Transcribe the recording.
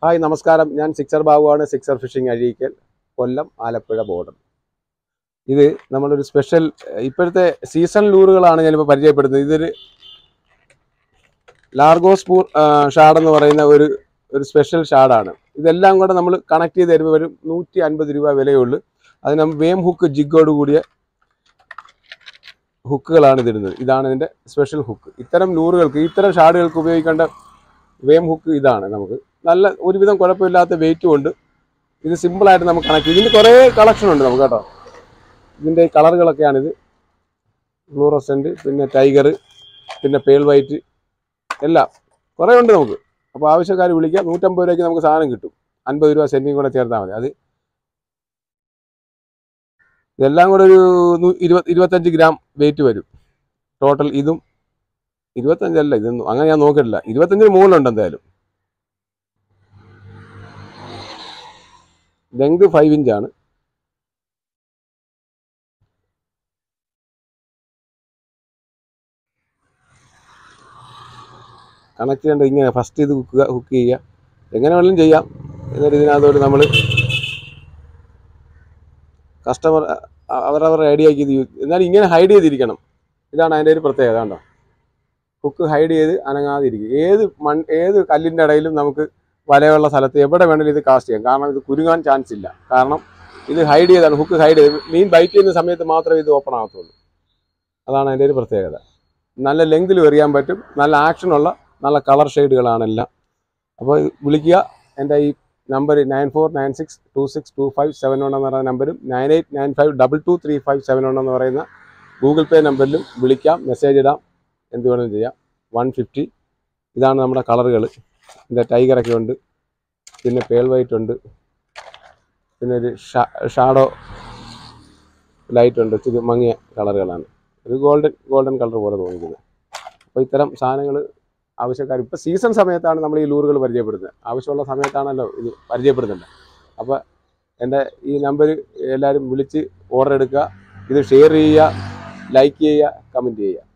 hi നമസ്കാരം ഞാൻ Sixer ബാബുവാണ് Sixer fishing Azhikkal Kollam Alappuzha border ഇത് നമ്മളൊരു സ്പെഷ്യൽ ഇപ്പോഴത്തെ സീസൺ ലൂറുകളാണ് ഞാനിപ്പോൾ പരിചയപ്പെടുത്തുന്നത് ഇതൊരു ലാർഗോസ് പൂ ഷാഡ് എന്ന് പറയുന്ന ഒരു ഒരു സ്പെഷ്യൽ ഷാഡാണ് ഇതെല്ലാം കൂടെ നമ്മൾ കണക്ട് ചെയ്ത് തരുമ്പോൾ വരും നൂറ്റി അൻപത് രൂപ വിലയുള്ളൂ അത് നമ്മൾ വേം ഹുക്ക് ജിഗോട് കൂടിയ ഹുക്കുകളാണ് ഇതിടുന്നത് ഇതാണ് ഇതിൻ്റെ സ്പെഷ്യൽ ഹുക്ക് ഇത്തരം ലൂറുകൾക്ക് ഇത്തരം ഷാഡുകൾക്ക് ഉപയോഗിക്കേണ്ട വേം ഹുക്ക് ഇതാണ് നമുക്ക് നല്ല ഒരുവിധം കുഴപ്പമില്ലാത്ത വെയിറ്റും ഉണ്ട് ഇത് സിമ്പിളായിട്ട് നമുക്ക് കണക്ട് ഇതിന് കുറേ കളക്ഷൻ ഉണ്ട് നമുക്ക് കേട്ടോ ഇതിൻ്റെ കളറുകളൊക്കെയാണിത് ഫ്ലൂറസെൻറ്റ് പിന്നെ ടൈഗർ പിന്നെ പേൾ വൈറ്റ് എല്ലാം കുറേ ഉണ്ട് നമുക്ക് അപ്പോൾ ആവശ്യക്കാർ വിളിക്കാം നൂറ്റമ്പത് രൂപയ്ക്ക് നമുക്ക് സാധനം കിട്ടും അൻപത് രൂപ സെൻറ്റിയും കൂടെ ചേർത്താൽ മതി അത് ഇതെല്ലാം കൂടെ ഒരു നൂ- ഇരുപത് ഇരുപത്തഞ്ച് ഗ്രാം വെയിറ്റ് വരും ടോട്ടൽ ഇതും ഇരുപത്തഞ്ചല്ല ഇതൊന്നും അങ്ങനെ ഞാൻ നോക്കിയിട്ടില്ല ഇരുപത്തഞ്ചിന് മുകളിലുണ്ട് എന്തായാലും ലെങ്ത് ഫൈവ് ഇഞ്ചാണ് കണക്ട് ചെയ്യേണ്ടത് ഇങ്ങനെ ഫസ്റ്റ് ഇത് ഹുക്ക് ഹുക്ക് ചെയ്യുക എങ്ങനെ വേണമെങ്കിലും ചെയ്യാം എന്നിട്ട് ഇതിനകത്തോട്ട് നമ്മൾ കസ്റ്റമർ അവരവർ ഐഡിയക്ക് ഇത് യൂസ് എന്നാലും ഇങ്ങനെ ഹൈഡ് ചെയ്തിരിക്കണം ഇതാണ് അതിൻ്റെ ഒരു പ്രത്യേകത കണ്ടോ ഹുക്ക് ഹൈഡ് ചെയ്ത് അനങ്ങാതിരിക്കും ഏത് മൺ ഏത് കല്ലിൻ്റെ ഇടയിലും നമുക്ക് വലയുള്ള സ്ഥലത്ത് എവിടെ വേണമെങ്കിലും ഇത് കാസ്റ്റ് ചെയ്യാം കാരണം ഇത് കുരുങ്ങാൻ ചാൻസ് ഇല്ല കാരണം ഇത് ഹൈഡ് ചെയ്താണ് ഹുക്ക് ഹൈഡ് ചെയ്ത് മീൻ ബൈറ്റ് ചെയ്യുന്ന സമയത്ത് മാത്രമേ ഇത് ഓപ്പൺ ആകത്തുള്ളൂ അതാണ് അതിൻ്റെ ഒരു പ്രത്യേകത നല്ല ലെങ്തിൽ എറിയാൻ പറ്റും നല്ല ആക്ഷനുള്ള നല്ല കളർ ഷെയ്ഡുകളാണെല്ലാം അപ്പോൾ വിളിക്കുക എൻ്റെ ഈ number nine four nine six two six two five seven one എന്ന് പറയുന്ന നമ്പരും nine eight nine five double two three five seven one എന്ന് പറയുന്ന ഗൂഗിൾ പേ നമ്പറിലും വിളിക്കാം മെസ്സേജ് ഇടാം എന്ത് വേണമെങ്കിലും ചെയ്യാം വൺ ഫിഫ്റ്റി ഇതാണ് നമ്മുടെ കളറുകൾ ഇതിൻ്റെ ടൈഗറൊക്കെ ഉണ്ട് പിന്നെ പേൾ വൈറ്റ് ഉണ്ട് പിന്നെ ഒരു ഷാ ഷാഡോ ലൈറ്റ് ഉണ്ട് ഇച്ചിരി മങ്ങിയ കളറുകളാണ് ഒരു ഗോൾഡൻ ഗോൾഡൻ കളർ പോലെ തോന്നിക്കുന്നത് അപ്പോൾ ഇത്തരം സാധനങ്ങൾ ആവശ്യക്കാർ ഇപ്പോൾ സീസൺ സമയത്താണ് നമ്മൾ ഈ ലൂറുകൾ പരിചയപ്പെടുന്നത് ആവശ്യമുള്ള സമയത്താണല്ലോ ഇത് പരിചയപ്പെടുന്നുണ്ട് അപ്പോൾ എൻ്റെ ഈ നമ്പർ എല്ലാവരും വിളിച്ച് ഓർഡർ എടുക്കുക ഇത് ഷെയർ ചെയ്യുക ലൈക്ക് ചെയ്യുക കമൻറ്റ് ചെയ്യുക